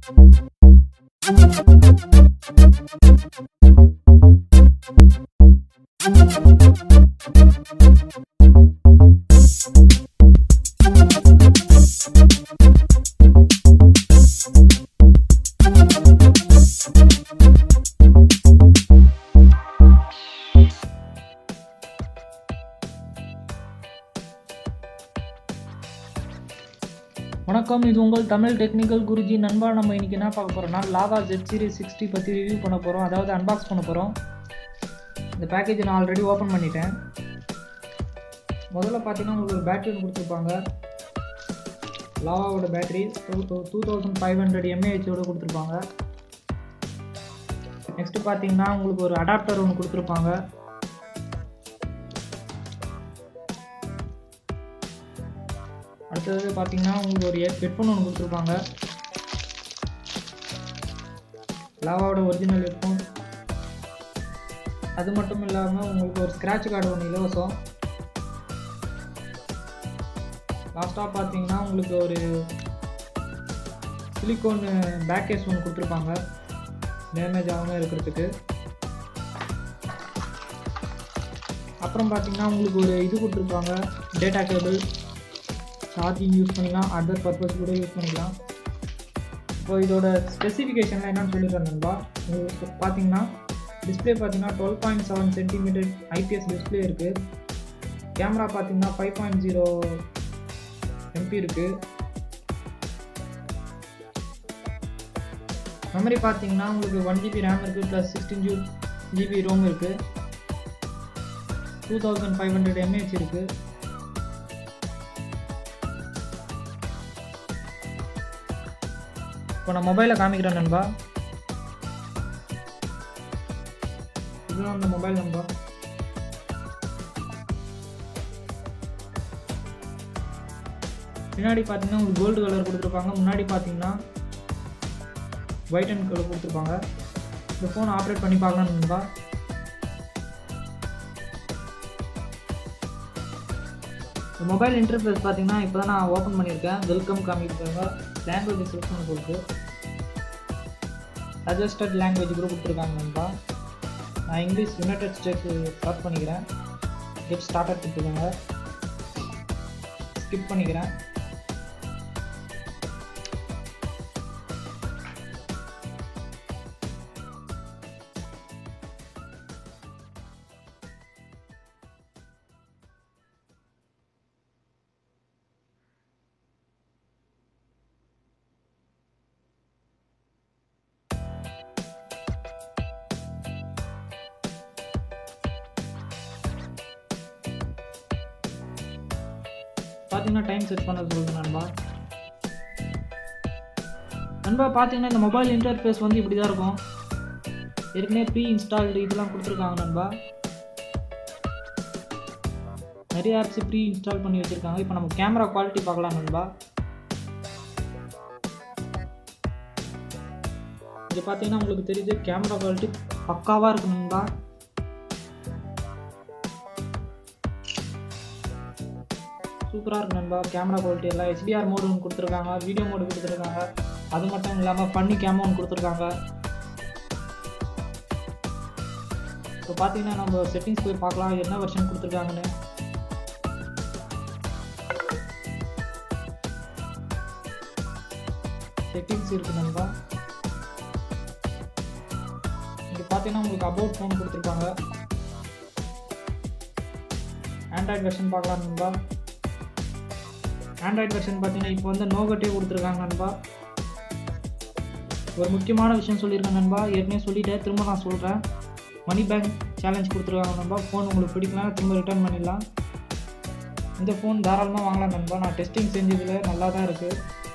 வணக்கம் இது உங்கள் தமிழ் டெக்னிக்கல் குருஜி நண்பா நம்ம இன்றைக்கி என்ன பார்க்க போகிறோம்னா லாவா ஜெட் சீரிஸ் சிக்ஸ்டி பற்றி ரிவ்யூ பண்ண போகிறோம் அதாவது அன்பாக்ஸ் பண்ண போகிறோம் இந்த பேக்கேஜ் நான் ஆல்ரெடி ஓப்பன் பண்ணிட்டேன் முதல்ல பார்த்தீங்கன்னா உங்களுக்கு ஒரு பேட்டரி ஒன்று கொடுத்துருப்பாங்க லாவாவோட battery two two thousand five hundred எம்ஏஹெச்சோட கொடுத்துருப்பாங்க நெக்ஸ்ட்டு பார்த்தீங்கன்னா உங்களுக்கு ஒரு அடாப்டர் ஒன்று கொடுத்துருப்பாங்க அடுத்தது பார்த்தீங்கன்னா உங்களுக்கு ஒரு ஹெட்ஃபோன் ஒன்று கொடுத்துருப்பாங்க லாவாவோட ஒரிஜினல் ஹெட்ஃபோன் அது மட்டும் இல்லாமல் உங்களுக்கு ஒரு ஸ்க்ராட்ச் கார்டு ஒன்று இலவசம் லாஸ்ட்டாக பார்த்தீங்கன்னா உங்களுக்கு ஒரு சிலிக்கோன் பேக் கேஸ் ஒன்று கொடுத்துருப்பாங்க டேமேஜ் ஆகாமல் இருக்கிறதுக்கு அப்புறம் பார்த்தீங்கன்னா உங்களுக்கு ஒரு இது கொடுத்துருப்பாங்க டேட்டா கேபிள் சார்ஜிங் யூஸ் பண்ணிக்கலாம் அதர் பர்பஸ் கூட யூஸ் பண்ணிக்கலாம் இப்போ இதோட ஸ்பெசிஃபிகேஷன்லாம் என்னன்னு சொல்லிடுறேன் நண்பா உங்களுக்கு பார்த்தீங்கன்னா டிஸ்பிளே பார்த்தீங்கன்னா twelve point seven centimetre IPS display இருக்குது கேமரா பார்த்தீங்கன்னா ஃபைவ் பாயிண்ட் ஜீரோ எம்பி இருக்குது மெமரி பார்த்தீங்கன்னா உங்களுக்கு ஒன் ஜிபி ரேம் இருக்குது ப்ளஸ் சிக்ஸ்டீன் ஜூ ஜிபி ரோம் இருக்குது two thousand five hundred mAh இருக்குது இப்போ நான் மொபைலை காமிக்கிறேன் நண்பா இதுதான் அந்த மொபைல் நம்பர் பின்னாடி பார்த்தீங்கன்னா உங்களுக்கு கோல்டு கலர் கொடுத்துருப்பாங்க முன்னாடி பார்த்தீங்கன்னா ஒயிட் அண்ட் கலர் கொடுத்துருப்பாங்க இந்த ஃபோன் ஆப்ரேட் பண்ணி பார்க்கலாம் நண்பா இந்த மொபைல் இன்டர்ஃபேஸ் பார்த்தீங்கன்னா இப்போ தான் நான் ஓப்பன் பண்ணியிருக்கேன் வெல்கம் காமிக்கிறாங்க லாங்குவேஜ் செலக்ட் பண்ண கொடுத்து சஜஸ்டட் லாங்குவேஜ் கூட கொடுத்துருக்காங்க நண்பா நான் இங்கிலீஷ் யுனைடெட் ஸ்டேட்ஸ் ஸ்டார்ட் பண்ணிக்கிறேன் கெட் ஸ்டார்டட் கொடுத்துருக்காங்க ஸ்கிப் பண்ணிக்கிறேன் பார்த்தீங்கன்னா டைம் செட் பண்ண சொல்லுது நண்பா நண்பா பார்த்தீங்கன்னா இந்த மொபைல் இன்டர்ஃபேஸ் வந்து இப்படி தான் இருக்கும் ஏற்கனவே ப்ரீ இன்ஸ்டால்டு இதெல்லாம் கொடுத்துருக்காங்க நண்பா நிறைய ஆப்ஸ் ப்ரீ இன்ஸ்டால் பண்ணி வச்சுருக்காங்க இப்போ நம்ம கேமரா குவாலிட்டி பார்க்கலாம் நண்பா இங்கே பார்த்தீங்கன்னா உங்களுக்கு தெரியுது கேமரா குவாலிட்டி பக்காவாக இருக்கு நண்பா சூப்பராக இருக்கு நண்பா கேமரா குவாலிட்டி எல்லாம் ஹெச்டிஆர் மோடு ஒன்று கொடுத்துருக்காங்க வீடியோ மோடு கொடுத்துருக்காங்க அது மட்டும் இல்லாமல் ஃபன்னி கேமரா ஒன்று கொடுத்துருக்காங்க இப்போ பார்த்தீங்கன்னா நம்ம செட்டிங்ஸ் போய் பார்க்கலாம் என்ன வெர்ஷன் கொடுத்துருக்காங்கன்னு செட்டிங்ஸ் இருக்கு நண்பா இங்கே பார்த்தீங்கன்னா உங்களுக்கு அபவுட் ஃபோன் கொடுத்துருக்காங்க ஆண்ட்ராய்டு வெர்ஷன் பார்க்கலாம் நண்பா ஆண்ட்ராய்டு வெர்ஷன் பார்த்தீங்கன்னா இப்போ வந்து நோகட்டே கொடுத்துருக்காங்க நண்பா ஒரு முக்கியமான விஷயம் சொல்லியிருக்கேன் நண்பா ஏற்கனவே சொல்லிட்டேன் திரும்ப நான் சொல்கிறேன் மணி பேங்க் சேலஞ்ச் கொடுத்துருக்காங்க நண்பா ஃபோன் உங்களுக்கு பிடிக்கலாம் திரும்ப ரிட்டர்ன் பண்ணிடலாம் இந்த ஃபோன் தாராளமாக வாங்கலாம் நண்பா நான் டெஸ்டிங் செஞ்சதில் நல்லா தான் இருக்குது